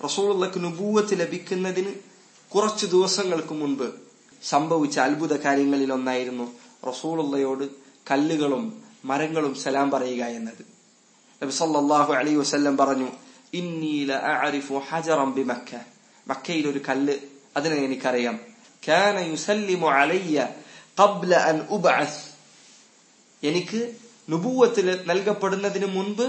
റസൂലുള്ളക്ക് നുബൂവത്ത് ലഭിക്കുന്നതിന് കുറച്ചു ദിവസങ്ങൾക്ക് മുൻപ് സംഭവിച്ച അത്ഭുത കാര്യങ്ങളിൽ ഒന്നായിരുന്നു റസൂലുള്ളയോട് കല്ലുകളും മരങ്ങളും സലാം പറയുക എന്നത് നബി സല്ലല്ലാഹു അലൈഹി വസല്ലം പറഞ്ഞു ഇന്നി ലഅഅരിഫു ഹജറൻ ബിമക്ക മക്കയിൽ ഒരു കല്ല് അതിനെ എനിക്കറിയാം കാന യുസല്ലിമു അലയ്യ ഖബ്ല അൻ ഉബഅസ് എനിക്ക് നുബൂവത്തിൽ നൽകപ്പെടുന്നതിന് മുൻപ്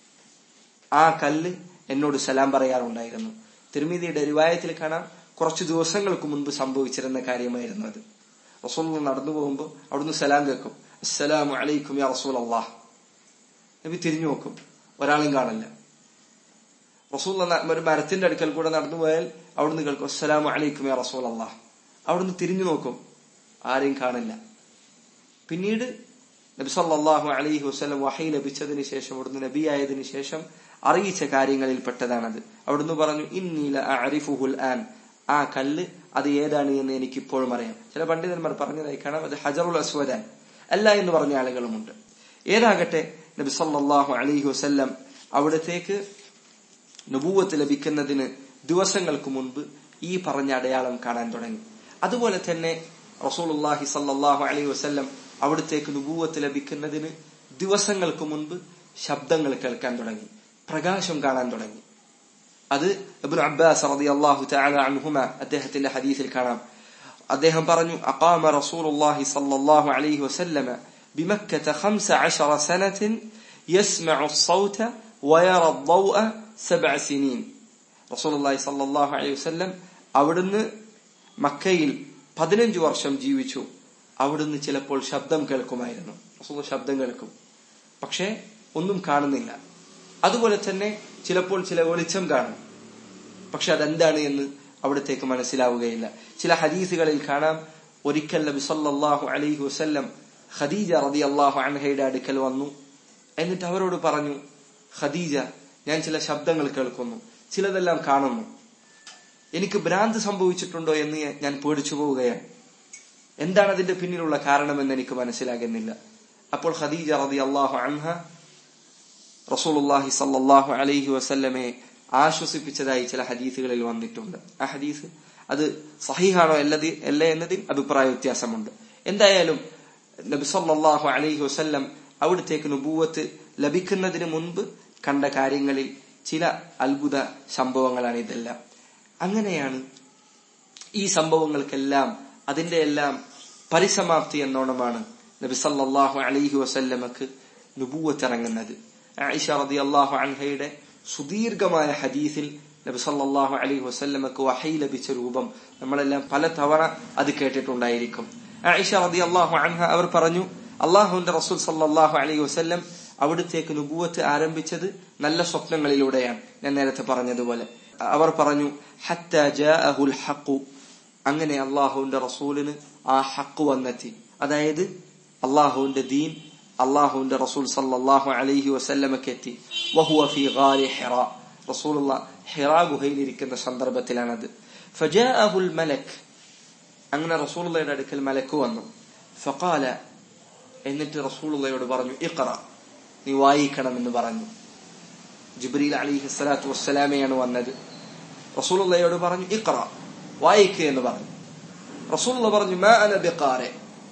ആ കല്ല് എന്നോട് സലാം പറയാറുണ്ടായിരുന്നു തിരുമിതിയുടെ റിവായത്തിൽ കാണാം കുറച്ചു ദിവസങ്ങൾക്ക് മുൻപ് സംഭവിച്ചിരുന്ന കാര്യമായിരുന്നു അത് റസൂൽ നടന്നു പോകുമ്പോൾ അവിടുന്ന് സലാം കേൾക്കും അസ്സലാമു അലൈക്കും യാ റസൂൽ അള്ളാഹ് നബി തിരിഞ്ഞു നോക്കും ഒരാളും കാണില്ല റസൂൽ ഒരു മരത്തിന്റെ അടുക്കൽ കൂടെ നടന്നു പോയാൽ അവിടുന്ന് കേൾക്കും അസ്സലാമു അലൈക്കും യാ റസൂൽ അള്ളാഹ് അവിടുന്ന് തിരിഞ്ഞു നോക്കും ആരെയും കാണില്ല പിന്നീട് നബി സല്ലല്ലാഹു അലൈഹി വസല്ലം വഹി ലഭിച്ചതിന് ശേഷം അവിടുന്ന് നബിയായതിനു ശേഷം അറിയിച്ച കാര്യങ്ങളിൽ പെട്ടതാണത് അവിടുന്ന് പറഞ്ഞു ഇന്നീല അരിഫുഹുൽ ആൻ ആ കല്ല് അത് ഏതാണ് എന്ന് എനിക്ക് ഇപ്പോഴും അറിയാം ചില പണ്ഡിതന്മാർ പറഞ്ഞതായി കാണാം അത് ഹജറുൽ അസ്വദാൻ അല്ല എന്ന് പറഞ്ഞ ആളുകളുമുണ്ട് ഏതാകട്ടെ നബി സല്ലല്ലാഹു അലൈഹി വസല്ലം അവിടത്തേക്ക് നുബൂവത്ത് ലഭിക്കുന്നതിന് ദിവസങ്ങൾക്ക് മുൻപ് ഈ പറഞ്ഞ അടയാളം കാണാൻ തുടങ്ങി അതുപോലെ തന്നെ റസൂലുള്ളാഹി സല്ലല്ലാഹു അലൈഹി വസല്ലം അവിടത്തേക്ക് നുബൂവത്ത് ലഭിക്കുന്നതിന് ദിവസങ്ങൾക്ക് മുൻപ് ശബ്ദങ്ങൾ കേൾക്കാൻ തുടങ്ങി പ്രകാശം കാണാൻ തുടങ്ങി അത് ഇബ്നു അബ്ബാസ് റളിയല്ലാഹു തആല അൻഹുമ അദ്ദേഹത്തിന്റെ ഹദീസിൽ കാണാം അദ്ദേഹം പറഞ്ഞു അഖാമ റസൂലുള്ളാഹി സ്വല്ലല്ലാഹു അലൈഹി വസല്ലമ بمكة خمس عشر سنة يسمع الصوت ويرى الضوء سبع سنين رسول الله صلى الله عليه وسلم അവിടുന്ന് മക്കയിൽ പതിനഞ്ചു വർഷം ജീവിച്ചു അവിടുന്ന് ചിലപ്പോൾ ശബ്ദം കേൾക്കുമായിരുന്നു റസൂൽ ശബ്ദം കേൾക്കും പക്ഷേ ഒന്നും കാണുന്നില്ല അതുപോലെ തന്നെ ചിലപ്പോൾ ചില വെളിച്ചം കാണും പക്ഷെ അതെന്താണ് എന്ന് അവിടത്തേക്ക് മനസ്സിലാവുകയില്ല ചില ഹദീസുകളിൽ കാണാം ഒരിക്കൽ നബി സല്ലല്ലാഹു അലൈഹി വസല്ലം ഖദീജ റളിയല്ലാഹു അൻഹയുടെ അടുക്കൽ വന്നു എന്നിട്ട് അവരോട് പറഞ്ഞു ഖദീജ ഞാൻ ചില ശബ്ദങ്ങൾ കേൾക്കുന്നു ചിലതെല്ലാം കാണുന്നു എനിക്ക് ഭ്രാന്ത് സംഭവിച്ചിട്ടുണ്ടോ എന്ന് ഞാൻ പേടിച്ചു പോവുകയാണ് എന്താണ് അതിന്റെ പിന്നിലുള്ള കാരണമെന്ന് എനിക്ക് മനസ്സിലാകുന്നില്ല അപ്പോൾ ഖദീജ റളിയല്ലാഹു അൻഹ റസൂലുള്ളാഹി സല്ലല്ലാഹു അലൈഹി വസല്ലമയെ ആശ്വസിപ്പിച്ചതായി ചില ഹദീസുകളിൽ വന്നിട്ടുണ്ട് ആ ഹദീസ് അത് സഹിഹാണോ അല്ലതി അല്ല എന്നതിൽ അഭിപ്രായ വ്യത്യാസമുണ്ട് എന്തായാലും നബി സല്ലല്ലാഹു അലൈഹി വസല്ലം അവിടത്തേക്ക് നുബൂവത്ത് ലഭിക്കുന്നതിന് മുൻപ് കണ്ട കാര്യങ്ങളിൽ ചില അത്ഭുത സംഭവങ്ങളാണ് ഇതെല്ലാം അങ്ങനെയാണ് ഈ സംഭവങ്ങൾക്കെല്ലാം അതിന്റെ എല്ലാം പരിസമാപ്തി എന്നോണമാണ് നബി സല്ലല്ലാഹു അലൈഹി വസല്ലമക്ക് നുബൂവത്ത് ഇറങ്ങുന്നത് ആയിഷ റളിയല്ലാഹു അൻഹയുടെ സുദീർഘമായ ഹദീസിൽ നബി സല്ലല്ലാഹു അലൈഹി വസല്ലമക്ക് വഹി ലഭിച്ച രൂപം നമ്മളെല്ലാം പല തവണ അത് കേട്ടിട്ടുണ്ടായിരിക്കും ആയിഷ റളിയല്ലാഹു അൻഹ അവർ പറഞ്ഞു അള്ളാഹുവിന്റെ റസൂൽ സല്ലല്ലാഹു അലൈഹി വസല്ലം അവിടുത്തേക്ക് നുബൂവത്ത് ആരംഭിച്ചത് നല്ല സ്വപ്നങ്ങളിലൂടെയാണ് ഞാൻ നേരത്തെ പറഞ്ഞതുപോലെ അവർ പറഞ്ഞു ഹത്ത ജാഅഹുൽ ഹഖു അങ്ങനെ അള്ളാഹുവിന്റെ റസൂലിന് ആ ഹക്ക് വന്നെത്തി അതായത് അള്ളാഹുവിന്റെ ദീൻ അള്ളാഹുവിന്റെ റസൂൽ സല്ലല്ലാഹു അലൈഹി വസല്ലമക്ക് എത്തി വഹുവ ഫി ഗാരി ഹിറ റസൂലുള്ള ഹിറ ഗുഹയിൽ ഇരിക്കുന്ന സന്ദർഭത്തിലാണത് ഫജാഅഹുൽ മലക് അങ്ങനെ റസൂലുള്ളയുടെ അടുക്കൽ മലക്ക് വന്നു ഫഖാല എന്നിട്ട് റസൂലുള്ളയോട് പറഞ്ഞു ഇഖ്റ നീ വായിക്കണമെന്ന് പറഞ്ഞു ജിബ്രീൽ അലിഹി സ്വലാത്തു വസ്സലാമയാണ് വന്നത് റസൂലുള്ളയോട് പറഞ്ഞു ഇഖ്റ വായിക്കുക എന്ന് പറഞ്ഞു റസൂലുള്ള പറഞ്ഞു മാ അന ബിഖാരെ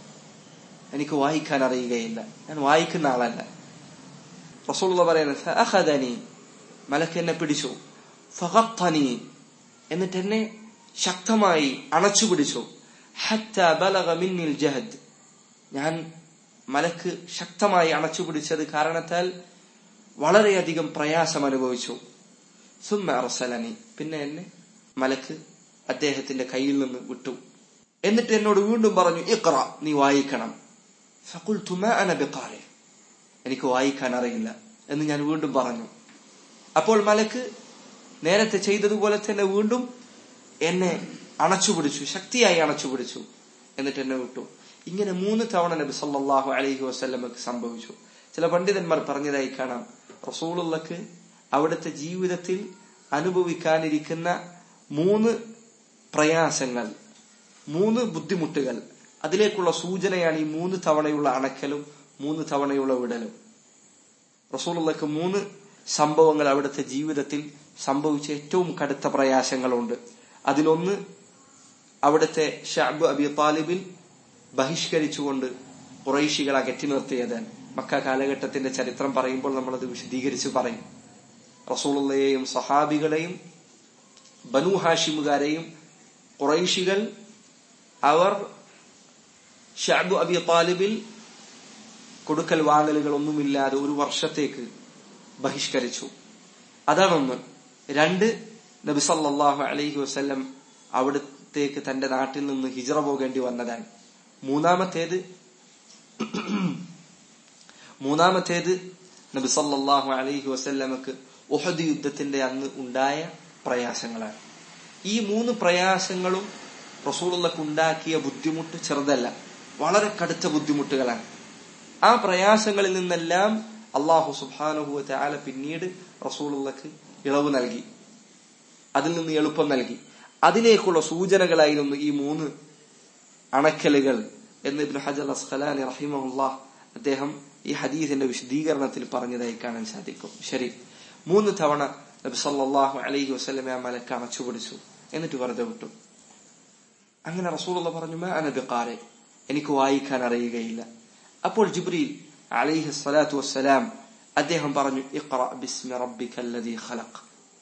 എനിക്ക് വായിക്കാൻ അറിയുകയില്ല ഞാൻ വായിക്കുന്ന ആളല്ല റസൂലുള്ള പറയുന്നത് അഖദനി മലക്ക് എന്നെ പിടിച്ചു ഫഖത്തനി എന്നിട്ട് എന്നെ ശക്തമായി അണച്ചു പിടിച്ചു ഹത്ത ബലഗ മിന്നിൽ ജഹദ് ഞാൻ മലക്ക് ശക്തമായി അണച്ചു പിടിച്ചത് കാരണത്താൽ വളരെയധികം പ്രയാസം അനുഭവിച്ചു സുമ്മ അറസലനി പിന്നെ എന്നെ മലക്ക് അദ്ദേഹത്തിന്റെ കയ്യിൽ നിന്ന് വിട്ടു എന്നിട്ട് എന്നോട് വീണ്ടും പറഞ്ഞു ഇഖ്റ നീ വായിക്കണം ഫഖുൽതു മാ അന ബിഖാരി എനിക്ക് വായിക്കാൻ അറിയില്ല എന്ന് ഞാൻ വീണ്ടും പറഞ്ഞു അപ്പോൾ മലക്ക് നേരത്തെ ചെയ്തതുപോലെ തന്നെ വീണ്ടും എന്നെ അണച്ചുപിടിച്ചു ശക്തിയായി അണച്ചുപിടിച്ചു എന്നിട്ട് എന്നെ വിട്ടു ഇങ്ങനെ മൂന്ന് തവണ നബി സല്ലല്ലാഹു അലൈഹി വസല്ലമക്ക് സംഭവിച്ചു ചില പണ്ഡിതന്മാർ പറഞ്ഞതായി കാണാം റസൂലുള്ളക്ക് അവിടുത്തെ ജീവിതത്തിൽ അനുഭവിക്കാനിരിക്കുന്ന മൂന്ന് പ്രയാസങ്ങൾ മൂന്ന് ബുദ്ധിമുട്ടുകൾ അതിലേക്കുള്ള സൂചനയാണ് ഈ മൂന്ന് തവണയുള്ള അണക്കലും മൂന്ന് തവണയുള്ള വിടലും റസൂലുള്ളക്ക് മൂന്ന് സംഭവങ്ങൾ അവിടുത്തെ ജീവിതത്തിൽ സംഭവിച്ച ഏറ്റവും കടുത്ത പ്രയാസങ്ങളുണ്ട് അതിലൊന്ന് അവിടുത്തെ ഷാബ് അബി താലിബിൽ ബഹിഷ്കരിച്ചുകൊണ്ട് കുറൈശികൾ അകറ്റി നിർത്തിയതാണ് മക്ക കാലഘട്ടത്തിന്റെ ചരിത്രം പറയുമ്പോൾ നമ്മളത് വിശദീകരിച്ച് പറയും റസൂളുള്ളയെയും സഹാബികളെയും ബനു ഹാഷിമുകാരെയും കുറൈശികൾ അവർ ഷാബു അബി താലിബിൽ കൊടുക്കൽ വാങ്ങലുകൾ ഒന്നുമില്ലാതെ ഒരു വർഷത്തേക്ക് ബഹിഷ്കരിച്ചു അതാണൊന്ന് രണ്ട് നബി സല്ലല്ലാഹു അലൈഹി വസല്ലം അവിടത്തേക്ക് തന്റെ നാട്ടിൽ നിന്ന് ഹിജറ പോകേണ്ടി വന്നതാണ് മൂന്നാമത്തേത് മൂന്നാമത്തേത് നബി സല്ലല്ലാഹു അലൈഹി വസല്ലമക്ക് ഉഹദ് യുദ്ധത്തിന്റെ അന്ന് ഉണ്ടായ പ്രയാസങ്ങളാണ് ഈ മൂന്ന് പ്രയാസങ്ങളും റസൂലുള്ളക്ക് ഉണ്ടാക്കിയ ബുദ്ധിമുട്ട് ചെറുതല്ല വളരെ കടുത്ത ബുദ്ധിമുട്ടുകളാണ് ആ പ്രയാസങ്ങളിൽ നിന്നെല്ലാം അള്ളാഹു സുബാനുഹുവ ആല പിന്നീട് റസൂലുള്ളക്ക് ഇളവ് നൽകി അതിൽ നിന്ന് എളുപ്പം നൽകി അതിലേക്കുള്ള സൂചനകളായിരുന്നു ഈ മൂന്ന് അണക്കലുകൾ എന്ന് ഇബ്നു ഹജർ അസ്ഖലാനി റഹിമഹുല്ലാഹ് അദ്ദേഹം ഈ ഹദീസിന്റെ വിശദീകരണത്തിൽ പറഞ്ഞതായി കാണാൻ സാധിക്കും ശരി മൂന്ന് തവണ നബി സല്ലല്ലാഹു അലൈഹി വസല്ലമ ആ മലക്ക് അണച്ചു പിടിച്ചു എന്നിട്ട് വെറുതെ വിട്ടു അങ്ങനെ റസൂലുള്ള പറഞ്ഞു മാ അന ബിഖാരി എനിക്ക് വായിക്കാൻ അറിയുകയില്ല അപ്പോൾ ജിബ്രീൽ അലൈഹി സ്വലാത്തു വസ്സലാം അദ്ദേഹം പറഞ്ഞു ഇഖ്റ ബിസ്മി റബ്ബിക അല്ലദീ ഖലഖ്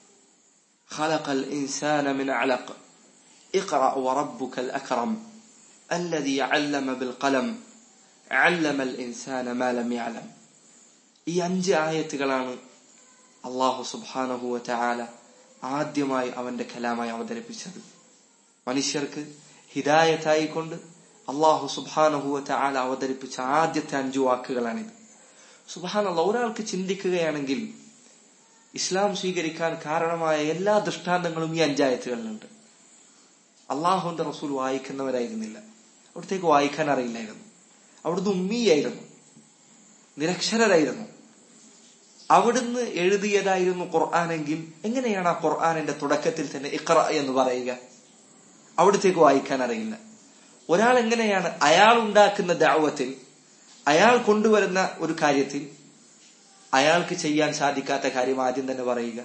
خلق الإنسان من علق اقرأ وربك الأكرم الذي علم بالقلم علم الإنسان ما لم يعلم ഈ അഞ്ച് ആയത്തുകളാണ് അള്ളാഹു സുബാനഹുവ ചാല ആദ്യമായി അവന്റെ കലാമായി അവതരിപ്പിച്ചത് മനുഷ്യർക്ക് ഹിദായത്തായിക്കൊണ്ട് അള്ളാഹു സുബാനഹുവ ചാല അവതരിപ്പിച്ച ആദ്യത്തെ അഞ്ചു വാക്കുകളാണിത് സുബാനല്ല ഒരാൾക്ക് ചിന്തിക്കുകയാണെങ്കിൽ ഇസ്ലാം സ്വീകരിക്കാൻ കാരണമായ എല്ലാ ദൃഷ്ടാന്തങ്ങളും ഈ അഞ്ചായത്തുകളിലുണ്ട് അള്ളാഹുന്റെ റസൂൽ വായിക്കുന്നവരായിരുന്നില്ല അവിടത്തേക്ക് വായിക്കാൻ അറിയില്ലായിരുന്നു അവിടുന്ന് ഉമ്മിയായിരുന്നു നിരക്ഷരരായിരുന്നു അവിടുന്ന് എഴുതിയതായിരുന്നു ഖുർആാനെങ്കിൽ എങ്ങനെയാണ് ആ ഖുർആാനിന്റെ തുടക്കത്തിൽ തന്നെ ഇഖ്റ എന്ന് പറയുക അവിടത്തേക്ക് വായിക്കാൻ അറിയില്ല ഒരാൾ എങ്ങനെയാണ് അയാൾ ഉണ്ടാക്കുന്ന ദാവത്തിൽ അയാൾ കൊണ്ടുവരുന്ന ഒരു കാര്യത്തിൽ അയാൾക്ക് ചെയ്യാൻ സാധിക്കാത്ത കാര്യം ആദ്യം തന്നെ പറയുക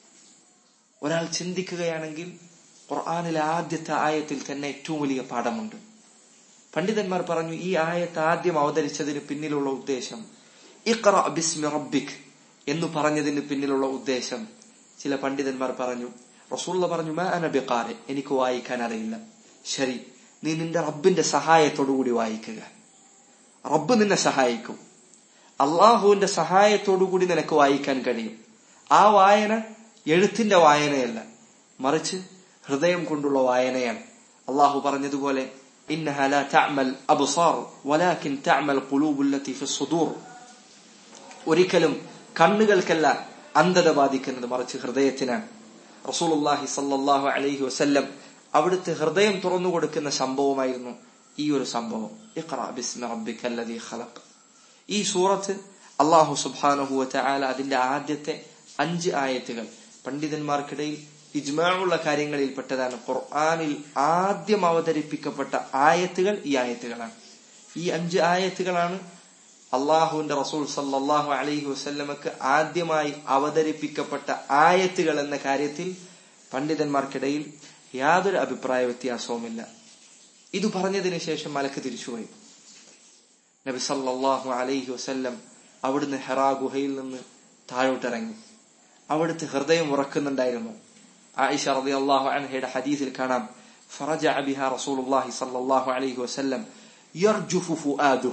ഒരാൾ ചിന്തിക്കുകയാണെങ്കിൽ ഖുർആാനിലെ ആദ്യത്തെ ആയത്തിൽ തന്നെ ഏറ്റവും വലിയ പാഠമുണ്ട് പണ്ഡിതന്മാർ പറഞ്ഞു ഈ ആയത്ത് ആദ്യം അവതരിച്ചതിന് പിന്നിലുള്ള ഉദ്ദേശം ഇഖ്റ ബിസ്മി റബ്ബിക് എന്ന് പറഞ്ഞതിന് പിന്നിലുള്ള ഉദ്ദേശം ചില പണ്ഡിതന്മാർ പറഞ്ഞു റസൂള്ള പറഞ്ഞു മാ അനബിക്കാരെ എനിക്ക് വായിക്കാൻ അറിയില്ല ശരി നീ നിന്റെ റബ്ബിന്റെ സഹായത്തോടുകൂടി വായിക്കുക റബ്ബ് നിന്നെ സഹായിക്കും അള്ളാഹുവിന്റെ സഹായത്തോടുകൂടി നിനക്ക് വായിക്കാൻ കഴിയും ആ വായന എഴുത്തിന്റെ വായനയല്ല മറിച്ച് ഹൃദയം കൊണ്ടുള്ള വായനയാണ് അള്ളാഹു പറഞ്ഞതുപോലെ إنها لا تعمى الأبصار ولكن تعمى القلوب التي في الصدور ഒരിക്കലും കണ്ണുകൾക്കല്ല അന്ധത ബാധിക്കുന്നത് മറിച്ച് ഹൃദയത്തിനാണ് റസൂലുള്ളാഹി സല്ലല്ലാഹു അലൈഹി വസല്ലം അവിടുത്തെ ഹൃദയം തുറന്നു കൊടുക്കുന്ന സംഭവമായിരുന്നു ഈ ഒരു സംഭവം ഇഖ്റ ബിസ്മി റബ്ബിക്കല്ലദീ ഖലഖ് ഈ സൂറത്ത് അള്ളാഹു സുബ്ഹാനഹു വതആല അതിന്റെ ആദ്യത്തെ അഞ്ച് ആയത്തുകൾ പണ്ഡിതന്മാർക്കിടയിൽ ഇജ്മാഉള്ള കാര്യങ്ങളിൽപ്പെട്ടതാണ് ഖുർആനിൽ ആദ്യം അവതരിപ്പിക്കപ്പെട്ട ആയത്തുകൾ ഈ ആയത്തുകളാണ് ഈ അഞ്ച് ആയത്തുകളാണ് അള്ളാഹുവിന്റെ റസൂൽ സല്ലാഹു അലൈഹി വസ്ല്ലമക്ക് ആദ്യമായി അവതരിപ്പിക്കപ്പെട്ട ആയത്തുകൾ എന്ന കാര്യത്തിൽ പണ്ഡിതന്മാർക്കിടയിൽ യാതൊരു അഭിപ്രായ വ്യത്യാസവുമില്ല ഇത് പറഞ്ഞതിന് ശേഷം മലക്ക് തിരിച്ചുപോയി നബി സല്ലാഹു അലൈഹി വസ്ല്ലം അവിടുന്ന് ഹെറാ ഗുഹയിൽ നിന്ന് താഴോട്ടിറങ്ങി അവിടുത്തെ ഹൃദയം ഉറക്കുന്നുണ്ടായിരുന്നു ആയിഷ റബി അള്ളാഹു അൻഹയുടെ ഹദീസിൽ കാണാം فرجع بها رسول الله صلى الله عليه وسلم يرجف فؤاده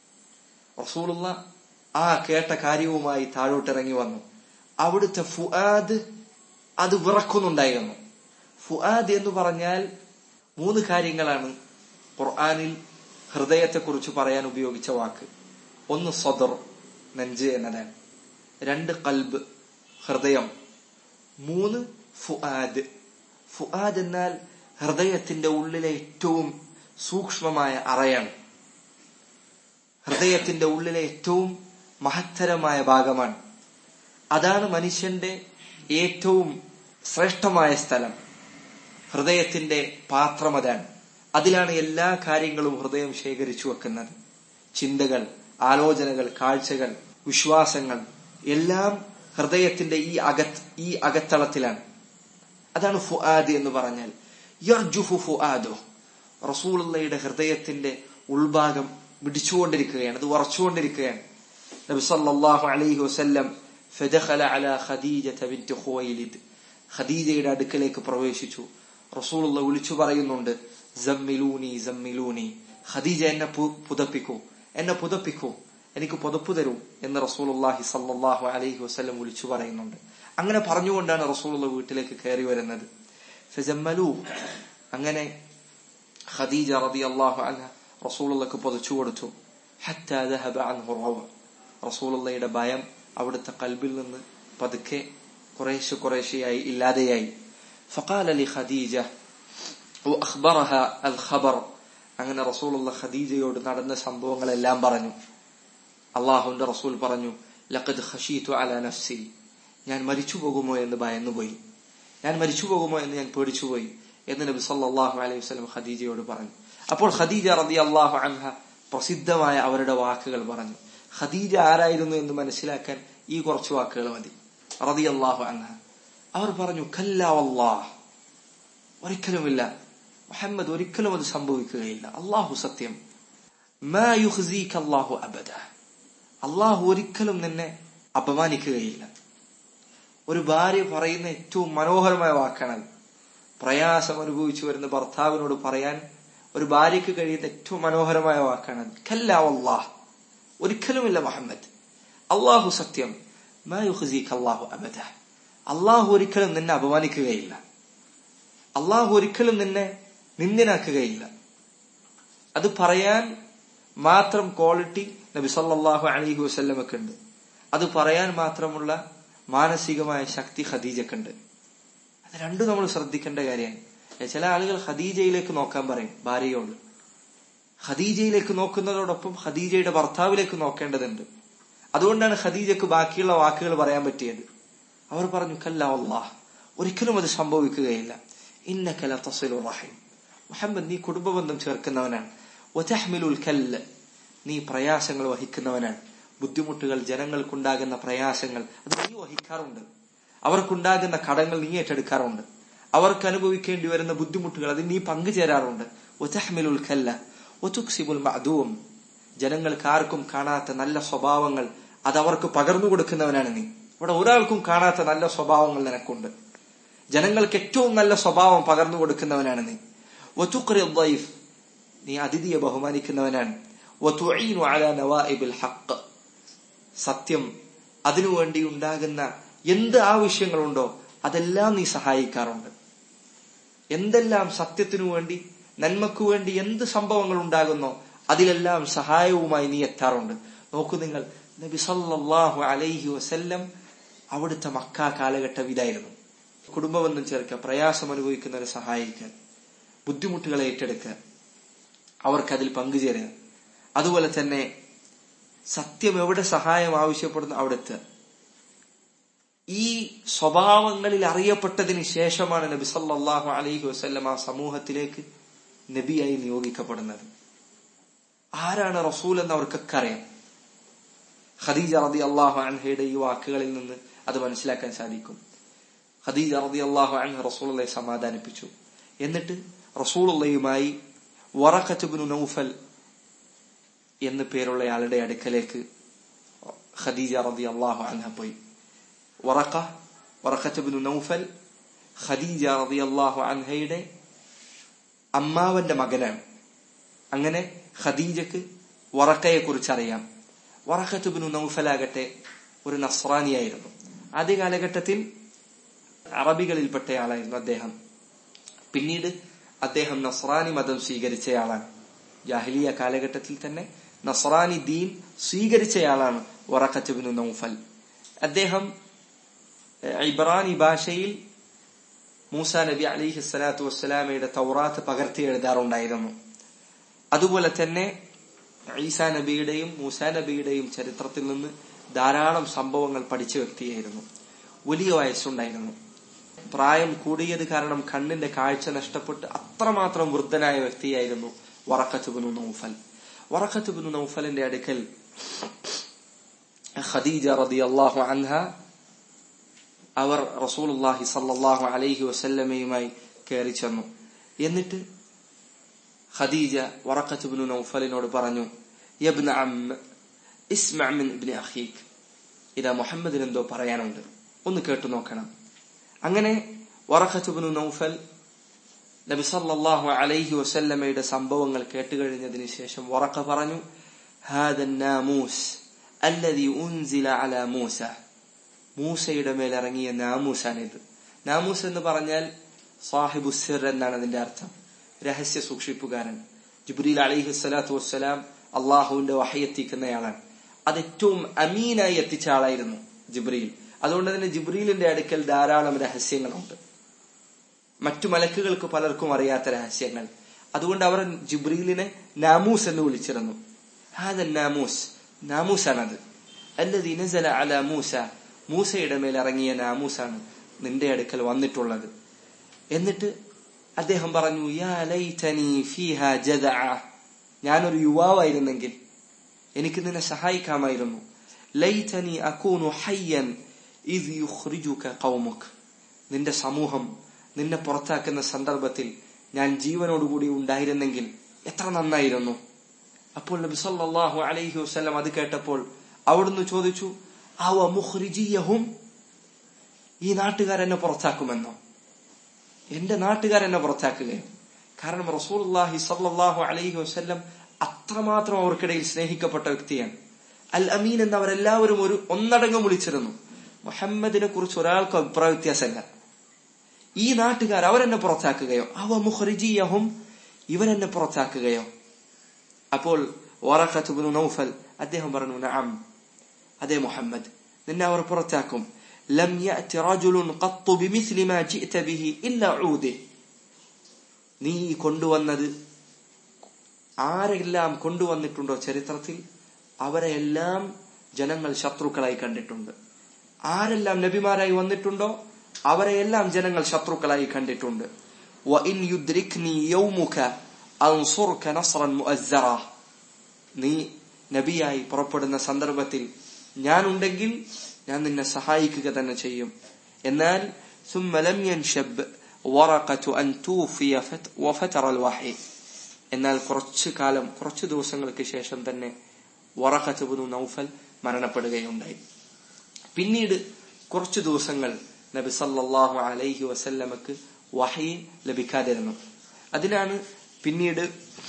റസൂലുള്ള ആ കേട്ട കാര്യവുമായി താഴോട്ടിറങ്ങി വന്നു അവിടുത്തെ ഫുആദ് അത് വിറക്കുന്നുണ്ടായിരുന്നു ഫുആദ് എന്ന് പറഞ്ഞാൽ മൂന്ന് കാര്യങ്ങളാണ് ഖുർആാനിൽ ഹൃദയത്തെക്കുറിച്ച് പറയാൻ ഉപയോഗിച്ച വാക്ക് ഒന്ന് സദർ നെഞ്ച് എന്നതാണ് രണ്ട് കൽബ് ഹൃദയം മൂന്ന് ഫുആദ് ഫുആദ് എന്നാൽ ഹൃദയത്തിന്റെ ഉള്ളിലെ ഏറ്റവും സൂക്ഷ്മമായ അറയാണ് ഹൃദയത്തിന്റെ ഉള്ളിലെ ഏറ്റവും മഹത്തരമായ ഭാഗമാണ് അതാണ് മനുഷ്യന്റെ ഏറ്റവും ശ്രേഷ്ഠമായ സ്ഥലം ഹൃദയത്തിന്റെ പാത്രം അതാണ് അതിലാണ് എല്ലാ കാര്യങ്ങളും ഹൃദയം ശേഖരിച്ചു വെക്കുന്നത് ചിന്തകൾ ആലോചനകൾ കാഴ്ചകൾ വിശ്വാസങ്ങൾ എല്ലാം ഹൃദയത്തിന്റെ ഈ അകത്ത് ഈ അകത്തളത്തിലാണ് അതാണ് ഫുആദ് എന്ന് പറഞ്ഞാൽ യർജുഹു ഫുആദോ റസൂലുള്ളയുടെ ഹൃദയത്തിന്റെ ഉൾഭാഗം പിടിച്ചുകൊണ്ടിരിക്കുകയാണ് അത് ഉറച്ചുകൊണ്ടിരിക്കുകയാണ് നബി സല്ലല്ലാഹു അലൈഹി വസല്ലം ഫദഖല അലാ ഖദീജത ബിൻത് ഖുവൈലിദ് ഖദീജയുടെ അടുക്കലേക്ക് പ്രവേശിച്ചു റസൂലുള്ള വിളിച്ചു പറയുന്നുണ്ട് ജമ്മിലൂനി ജമ്മിലൂനി ഖദീജ എന്നെ പുതപ്പിക്കൂ എന്നെ പുതപ്പിക്കൂ എനിക്ക് പുതപ്പ് തരൂ എന്ന് റസൂലുള്ളാഹി സല്ലല്ലാഹു അലൈഹി വസല്ലം വിളിച്ചു പറയുന്നുണ്ട് അങ്ങനെ പറഞ്ഞുകൊണ്ടാണ് റസൂലുള്ള വീട്ടിലേക്ക് കയറി വരുന്നത് ഫജമ്മലു അങ്ങനെ ഖദീജ റളിയല്ലാഹു അൻഹ റസൂലുള്ളക്ക് പൊതിച്ചു കൊടുത്തു ഹത്താ ദഹബ അൻഹു റവ റസൂലുള്ളയുടെ ഭയം അവിടുത്തെ കൽബിൽ നിന്ന് പതുക്കെ കുറേശ്ശെ കുറേശ്ശെയായി ഇല്ലാതെയായി فقال لخديجة وأخبرها الخبر അങ്ങനെ റസൂലുള്ള ഖദീജയോട് നടന്ന സംഭവങ്ങളെല്ലാം പറഞ്ഞു അള്ളാഹുന്റെ റസൂൽ പറഞ്ഞു ലഖദ് ഖശീതു അല നഫ്സി ഞാൻ മരിച്ചു പോകുമോ എന്ന് ഭയന്നുപോയി ഞാൻ മരിച്ചു പോകുമോ എന്ന് ഞാൻ പേടിച്ചുപോയി എന്ന് നബി സല്ലല്ലാഹു അലൈഹി വസല്ലം ഖദീജയോട് പറഞ്ഞു അപ്പോൾ ഖദീജ റതി അള്ളാഹു അൻഹ പ്രസിദ്ധമായ അവരുടെ വാക്കുകൾ പറഞ്ഞു ഖദീജ ആരായിരുന്നു എന്ന് മനസ്സിലാക്കാൻ ഈ കുറച്ച് വാക്കുകൾ മതി റതി അള്ളാഹു അൻഹ അവർ പറഞ്ഞു കല്ലാവല്ലാഹ് ഒരിക്കലുമില്ല മുഹമ്മദ് ഒരിക്കലും അത് സംഭവിക്കുകയില്ല അള്ളാഹു സത്യം അള്ളാഹു അബദ അള്ളാഹു ഒരിക്കലും നിന്നെ അപമാനിക്കുകയില്ല ഒരു ഭാര്യ പറയുന്ന ഏറ്റവും മനോഹരമായ വാക്കാണ് പ്രയാസം അനുഭവിച്ചു വരുന്ന ഭർത്താവിനോട് പറയാൻ ഒരു ഭാര്യയ്ക്ക് കഴിയുന്ന ഏറ്റവും മനോഹരമായ വാക്കാണ് കല്ലാവല്ലാഹ് ഒരിക്കലുമില്ല മുഹമ്മദ് അള്ളാഹു സത്യം അള്ളാഹു അബദ അള്ളാഹു ഒരിക്കലും നിന്നെ അപമാനിക്കുകയില്ല അള്ളാഹു ഒരിക്കലും നിന്നെ നിന്ദിനാക്കുകയില്ല അത് പറയാൻ മാത്രം ക്വാളിറ്റി നബി സല്ലാഹു അലഹി വസ്ല്ലമൊക്കെ ഉണ്ട് അത് പറയാൻ മാത്രമുള്ള മാനസികമായ ശക്തി ഖദീജക്കുണ്ട് അത് രണ്ടും നമ്മൾ ശ്രദ്ധിക്കേണ്ട കാര്യമാണ് ചില ആളുകൾ ഖദീജയിലേക്ക് നോക്കാൻ പറയും ഭാര്യയോട് ഖദീജയിലേക്ക് നോക്കുന്നതോടൊപ്പം ഖദീജയുടെ ഭർത്താവിലേക്ക് നോക്കേണ്ടതുണ്ട് അതുകൊണ്ടാണ് ഖദീജക്ക് ബാക്കിയുള്ള വാക്കുകൾ പറയാൻ പറ്റിയത് അവർ പറഞ്ഞു കല്ല അള്ളാഹ് ഒരിക്കലും അത് സംഭവിക്കുകയില്ല ഇന്നക്കല തസിലു റഹിം മുഹമ്മദ് നീ കുടുംബബന്ധം ചേർക്കുന്നവനാണ് ഒറ്റഹ്മിലുൽ കല്ല് നീ പ്രയാസങ്ങൾ വഹിക്കുന്നവനാണ് ബുദ്ധിമുട്ടുകൾ ജനങ്ങൾക്കുണ്ടാകുന്ന പ്രയാസങ്ങൾ അത് നീ വഹിക്കാറുണ്ട് അവർക്കുണ്ടാകുന്ന കടങ്ങൾ നീ ഏറ്റെടുക്കാറുണ്ട് അവർക്ക് അനുഭവിക്കേണ്ടി വരുന്ന ബുദ്ധിമുട്ടുകൾ അതിൽ നീ പങ്കുചേരാറുണ്ട് ഒറ്റഹ്മിലുൽ കല്ല ഒതുക്സിബുൽ മഅദൂം ജനങ്ങൾക്ക് ആർക്കും കാണാത്ത നല്ല സ്വഭാവങ്ങൾ അത് അവർക്ക് പകർന്നു കൊടുക്കുന്നവനാണ് നീ ഇവിടെ ഒരാൾക്കും കാണാത്ത നല്ല സ്വഭാവങ്ങൾ നിനക്കുണ്ട് ജനങ്ങൾക്ക് ഏറ്റവും നല്ല സ്വഭാവം പകർന്നു കൊടുക്കുന്നവനാണ് നീ വതുഖ്രി ദൈഫ് നീ അതിഥിയെ ബഹുമാനിക്കുന്നവനാണ് വതുഈനു അലാ നവാഇബിൽ ഹഖ് സത്യം അതിനുവേണ്ടി ഉണ്ടാകുന്ന എന്ത് ആവശ്യങ്ങളുണ്ടോ അതെല്ലാം നീ സഹായിക്കാറുണ്ട് എന്തെല്ലാം സത്യത്തിനു വേണ്ടി നന്മക്കു വേണ്ടി എന്ത് സംഭവങ്ങൾ ഉണ്ടാകുന്നോ അതിലെല്ലാം സഹായവുമായി നീ എത്താറുണ്ട് നോക്കൂ നിങ്ങൾ നബി സല്ലല്ലാഹു അലൈഹി വസല്ലം അവിടുത്തെ മക്ക കാലഘട്ടം ഇതായിരുന്നു കുടുംബബന്ധം ചേർക്കുക പ്രയാസം അനുഭവിക്കുന്നവരെ സഹായിക്കാൻ ബുദ്ധിമുട്ടുകളെ ഏറ്റെടുക്കുക അവർക്കതിൽ പങ്കുചേരുക അതുപോലെ തന്നെ സത്യം എവിടെ സഹായം ആവശ്യപ്പെടുന്നു അവിടുത്തെ ഈ സ്വഭാവങ്ങളിൽ അറിയപ്പെട്ടതിന് ശേഷമാണ് നബി സല്ലല്ലാഹു അലൈഹി വസല്ലം ആ സമൂഹത്തിലേക്ക് നബിയായി നിയോഗിക്കപ്പെടുന്നത് ആരാണ് റസൂൽ എന്ന് അവർക്കൊക്കെ അറിയാം ഖദീജ റതി അള്ളാഹു അൻഹയുടെ ഈ വാക്കുകളിൽ നിന്ന് അത് മനസ്സിലാക്കാൻ സാധിക്കും ഖദീജ റതി അള്ളാഹു അൻഹ റസൂളെ സമാധാനിപ്പിച്ചു എന്നിട്ട് റസൂളുള്ളയുമായി വറഖത്തുബിനു നൗഫൽ എന്ന് പേരുള്ള ആളുടെ അടുക്കലേക്ക് ഖദീജ റതി അള്ളാഹു അൻഹ പോയി വറഖ വറഖത്തുബിനു നൗഫൽ ഖദീജ റതി അള്ളാഹു അൻഹയുടെ അമ്മാവന്റെ മകനാണ് അങ്ങനെ ഖദീജക്ക് വറക്കയെ കുറിച്ച് അറിയാം വറഖത്തുബിനു നൗഫലാകട്ടെ ഒരു നസ്രാനിയായിരുന്നു ആദ്യ കാലഘട്ടത്തിൽ അറബികളിൽപ്പെട്ട ആളായിരുന്നു അദ്ദേഹം പിന്നീട് അദ്ദേഹം നസ്രാനി മതം സ്വീകരിച്ചയാളാണ് ജാഹിലിയ കാലഘട്ടത്തിൽ തന്നെ നസ്രാനി ദീൻ സ്വീകരിച്ചയാളാണ് വറഖത്തുബിനു നൗഫൽ അദ്ദേഹം ഇബ്രാനി ഭാഷയിൽ മൂസ നബി അലിഹി സ്വലാത്തു വസ്സലാമയുടെ തൗറാത്ത് പകർത്തി എഴുതാറുണ്ടായിരുന്നു അതുപോലെ തന്നെ ഈസാ നബിയുടെയും മൂസ നബിയുടെയും ചരിത്രത്തിൽ നിന്ന് ധാരാളം സംഭവങ്ങൾ പഠിച്ച വ്യക്തിയായിരുന്നു വലിയ വയസ്സുണ്ടായിരുന്നു പ്രായം കൂടിയത് കാരണം കണ്ണിന്റെ കാഴ്ച നഷ്ടപ്പെട്ട് അത്രമാത്രം വൃദ്ധനായ വ്യക്തിയായിരുന്നു വറക്കത്തുബിനു നൗഫൽ വറക്കത്തുബിനു നൗഫലിന്റെ അടുക്കൽ ഖദീജ റതി അള്ളാഹു അൻഹ അവർ റസൂലുല്ലാഹി സല്ലാഹു അലൈഹി വസല്ലമയുമായി കയറി ചെന്നു എന്നിട്ട് ഖദീജ വറക്കത്തുബിനു നൗഫലിനോട് പറഞ്ഞു യബ്ന അമ്മ ഇസ്മഅ മിൻ ഇബ്നി അഖീഖ് ഇതാ മുഹമ്മദിന് എന്തോ പറയാനുണ്ട് ഒന്ന് കേട്ടു നോക്കണം അങ്ങനെ വറഖത്തുബിനു നൗഫൽ നബി സല്ലല്ലാഹു അലൈഹി വസല്ലമയുടെ സംഭവങ്ങൾ കേട്ടുകഴിഞ്ഞതിന് ശേഷം വറക്ക പറഞ്ഞു ഹാദ നാമൂസ് അല്ലദി ഉൻസില അല മൂസ മൂസയുടെ മേൽ ഇറങ്ങിയ നാമൂസാണിത് നാമൂസ് എന്ന് പറഞ്ഞാൽ സാഹിബു സിർ എന്നാണ് അതിന്റെ അർത്ഥം രഹസ്യ സൂക്ഷിപ്പുകാരൻ ജിബ്രീൽ അലൈഹി സ്വലാത്തു വസ്സലാം അള്ളാഹുവിന്റെ വഹയെത്തിക്കുന്നയാളാണ് അത് ഏറ്റവും അമീനായി എത്തിച്ച ആളായിരുന്നു ജിബ്രീൽ അതുകൊണ്ട് തന്നെ ജിബ്രീലിന്റെ അടുക്കൽ ധാരാളം രഹസ്യങ്ങളുണ്ട് മറ്റു മലക്കുകൾക്ക് പലർക്കും അറിയാത്ത രഹസ്യങ്ങൾ അതുകൊണ്ട് അവർ ജിബ്രീലിനെ നാമൂസ് എന്ന് വിളിച്ചിരുന്നു ഹാദൻ നാമൂസ് നാമൂസാണത് അല്ലതി നസല അല മൂസ മൂസയുടെ മേൽ ഇറങ്ങിയ നാമൂസാണ് നിന്റെ അടുക്കൽ വന്നിട്ടുള്ളത് എന്നിട്ട് അദ്ദേഹം പറഞ്ഞു യാ ലൈതനി ഫീഹ ജദഅ ഞാനൊരു യുവാവായിരുന്നെങ്കിൽ എനിക്ക് നിന്നെ സഹായിക്കാമായിരുന്നു ലൈതനി അകൂനു ഹയ്യൻ ഇദ് യുഖ്രിജുക ഖൗമുക് നിന്റെ സമൂഹം നിന്നെ പുറത്താക്കുന്ന സന്ദർഭത്തിൽ ഞാൻ ജീവനോടുകൂടി ഉണ്ടായിരുന്നെങ്കിൽ എത്ര നന്നായിരുന്നു അപ്പോൾ നബി സല്ലല്ലാഹു അലൈഹി വസല്ലം അത് കേട്ടപ്പോൾ അവിടുന്ന് ചോദിച്ചു അവ മുഖ്രിജിയഹും ഈ നാട്ടുകാരെന്നെ പുറത്താക്കുമെന്നോ എന്റെ നാട്ടുകാരെന്നെ പുറത്താക്കുകയോ കാരണം റസൂലുള്ളാഹി സല്ലല്ലാഹു അലൈഹി വസല്ലം അത്രമാത്രം അവർക്കിടയിൽ സ്നേഹിക്കപ്പെട്ട വ്യക്തിയാണ് അൽ അമീൻ എന്ന് അവരെല്ലാവരും ഒരു ഒന്നടങ്കം വിളിച്ചിരുന്നു മുഹമ്മദിനെ കുറിച്ച് ഒരാൾക്കും അഭിപ്രായ വ്യത്യാസമല്ല ഈ നാട്ടുകാർ അവരെന്നെ പുറത്താക്കുകയോ അവ മുഖ്രിജിയഹും ഇവരെന്നെ പുറത്താക്കുകയോ അപ്പോൾ വറഖത്തുബ്നു നൗഫൽ അദ്ദേഹം പറഞ്ഞു നഅം അതെ മുഹമ്മദ് നിന്നെ അവർ പുറത്താക്കും ലം യഅതി റജുലുൻ ഖത്തു ബിമിസ്ലി മാ ജിഅത ബിഹി ഇല്ലാ ഊദി നീ കൊണ്ടുവന്നത് ആരെല്ലാം കൊണ്ടുവന്നിട്ടുണ്ടോ ചരിത്രത്തിൽ അവരെല്ലാം ജനങ്ങൾ ശത്രുക്കളായി കണ്ടിട്ടുണ്ട് ആരെല്ലാം നബിമാരായി വന്നിട്ടുണ്ടോ അവരെയെല്ലാം ജനങ്ങൾ ശത്രുക്കളായി കണ്ടിട്ടുണ്ട് وإن يدركني يومك أنصرك نصرا مؤزرا നീ നബിയായി പുറപ്പെടുന്ന സന്ദർഭത്തിൽ ഞാൻ ഉണ്ടെങ്കിൽ ഞാൻ നിന്നെ സഹായിക്കുക തന്നെ ചെയ്യും എന്നാൽ ثم لم ينشب ورقة أن توفي وفتر الوحي എന്നാൽ കുറച്ചു കാലം കുറച്ചു ദിവസങ്ങൾക്ക് ശേഷം തന്നെ വറഖത്തുബുനു നൗഫൽ മരണപ്പെടുകയുണ്ടായി പിന്നീട് കുറച്ചു ദിവസങ്ങൾ നബി സല്ലല്ലാഹു അലൈഹി വസല്ലമക്ക് വഹി ലഭിക്കാതിരുന്നു അതിനാണ് പിന്നീട്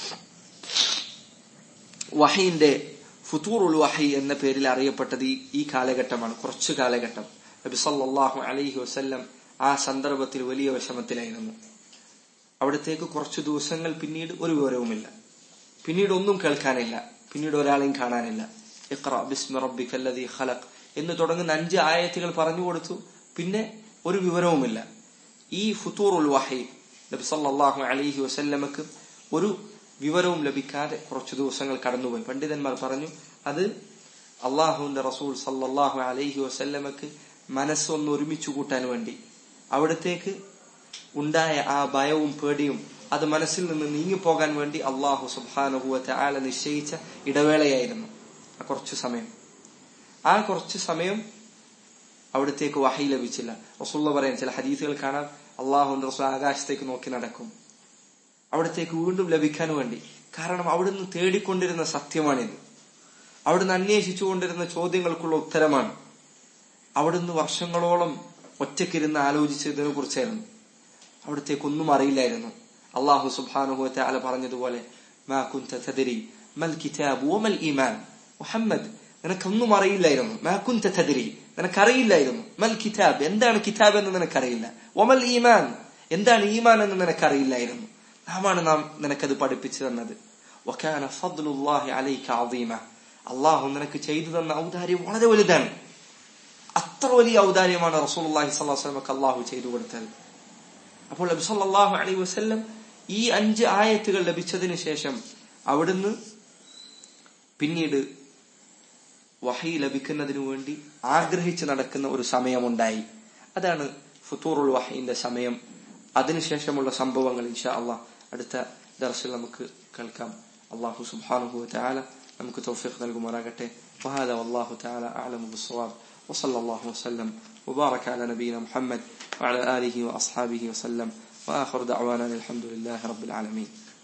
വഹീന്റെ ഫുത്തൂറുൽ വഹി എന്ന പേരിൽ അറിയപ്പെട്ടത് ഈ ഈ കാലഘട്ടമാണ് കുറച്ചു കാലഘട്ടം നബി സല്ലല്ലാഹു അലൈഹി വസല്ലം ആ സന്ദർഭത്തിൽ വലിയ വിഷമത്തിലായിരുന്നു അവിടത്തേക്ക് കുറച്ചു ദിവസങ്ങൾ പിന്നീട് ഒരു വിവരവുമില്ല പിന്നീട് ഒന്നും കേൾക്കാനില്ല പിന്നീട് ഒരാളെയും കാണാനില്ല ഇഖ്റ ബിസ്മി റബ്ബിക്കല്ലദീ ഖലഖ് എന്ന് തുടങ്ങുന്ന അഞ്ച് ആയത്തുകൾ പറഞ്ഞു കൊടുത്തു പിന്നെ ഒരു വിവരവുമില്ല ഈ ഫുത്തൂറുൽ വഹി നബി സല്ലല്ലാഹു അലൈഹി വസല്ലമക്ക് ഒരു വിവരവും ലഭിക്കാതെ കുറച്ചു ദിവസങ്ങൾ കടന്നുപോയി പണ്ഡിതന്മാർ പറഞ്ഞു അത് അള്ളാഹുവിന്റെ റസൂൽ സല്ലല്ലാഹു അലൈഹി വസല്ലമക്ക് മനസ്സൊന്ന് ഒരുമിച്ചു കൂട്ടാൻ വേണ്ടി അവിടത്തേക്ക് ഉണ്ടായ ആ ഭയവും പേടിയും അത് മനസ്സിൽ നിന്ന് നീങ്ങിപ്പോകാൻ വേണ്ടി അള്ളാഹു സുബാനുഭവത്തെ ആളെ നിശ്ചയിച്ച ഇടവേളയായിരുന്നു ആ കുറച്ചു സമയം ആ കുറച്ചു സമയം അവിടത്തേക്ക് വഹി ലഭിച്ചില്ല റസൂള്ള പറയാൻ ചില ഹദീസുകൾ കാണാൻ അള്ളാഹുന്റെ റസൂൽ ആകാശത്തേക്ക് നോക്കി നടക്കും അവിടത്തേക്ക് വീണ്ടും ലഭിക്കാൻ വേണ്ടി കാരണം അവിടുന്ന് തേടിക്കൊണ്ടിരുന്ന സത്യമാണിത് അവിടുന്ന് അന്വേഷിച്ചുകൊണ്ടിരുന്ന ചോദ്യങ്ങൾക്കുള്ള ഉത്തരമാണ് അവിടുന്ന് വർഷങ്ങളോളം ഒറ്റക്കിരുന്ന് ആലോചിച്ചതിനെ കുറിച്ചായിരുന്നു അവിടത്തേക്ക് ഒന്നും അറിയില്ലായിരുന്നു അള്ളാഹു സുബാനുഹുവത്തെ അല പറഞ്ഞതുപോലെ മാ കുന്ത തദരി മൽ കിതാബ് വമൽ ഈമാൻ മുഹമ്മദ് നിനക്കൊന്നും അറിയില്ലായിരുന്നു മാ കുന്ത തദരി നിനക്കറിയില്ലായിരുന്നു മൽ കിതാബ് എന്താണ് കിതാബ് എന്ന് നിനക്കറിയില്ല വമൽ ഈമാൻ എന്താണ് ഈമാൻ എന്ന് നിനക്കറിയില്ലായിരുന്നു നാമാണ് നാം നിനക്കത് പഠിപ്പിച്ചു തന്നത് വക്കാന ഫദ്ലുല്ലാഹി അലൈക അദീമ അള്ളാഹു നിനക്ക് ചെയ്തു തന്ന ഔദാര്യം വളരെ വലുതാണ് അത്ര വലിയ ഔദാര്യമാണ് റസൂലുള്ളാഹി സ്വല്ലല്ലാഹു അലൈഹി വസല്ലമക്ക് അള്ളാഹു ചെയ്തു കൊടുത്തത് അപ്പോൾ നബി സല്ലല്ലാഹു അലൈഹി വസല്ലം ഈ അഞ്ച് ആയത്തുകൾ ലഭിച്ചതിന് ശേഷം അവിടുന്ന് പിന്നീട് വഹി ലഭിക്കുന്നതിനു വേണ്ടി ആഗ്രഹിച്ച് നടക്കുന്ന ഒരു സമയമുണ്ടായി അതാണ് ഫുത്തൂറുൽ വഹീന്റെ സമയം അതിനുശേഷമുള്ള സംഭവങ്ങൾ ഇൻഷാ അള്ളാഹ് അടുത്ത ദർശനം നമുക്ക് കേൾക്കാം അള്ളാഹു സുബ്ഹാനഹു വതആല നമുക്ക് തൗഫീഖ് നൽകുമാറാകട്ടെ وهذا والله تعالى أعلم بالصواب وصلى الله وسلم وبارك على نبينا محمد وعلى آله وأصحابه وسلم وآخر دعوانا الحمد لله رب العالمين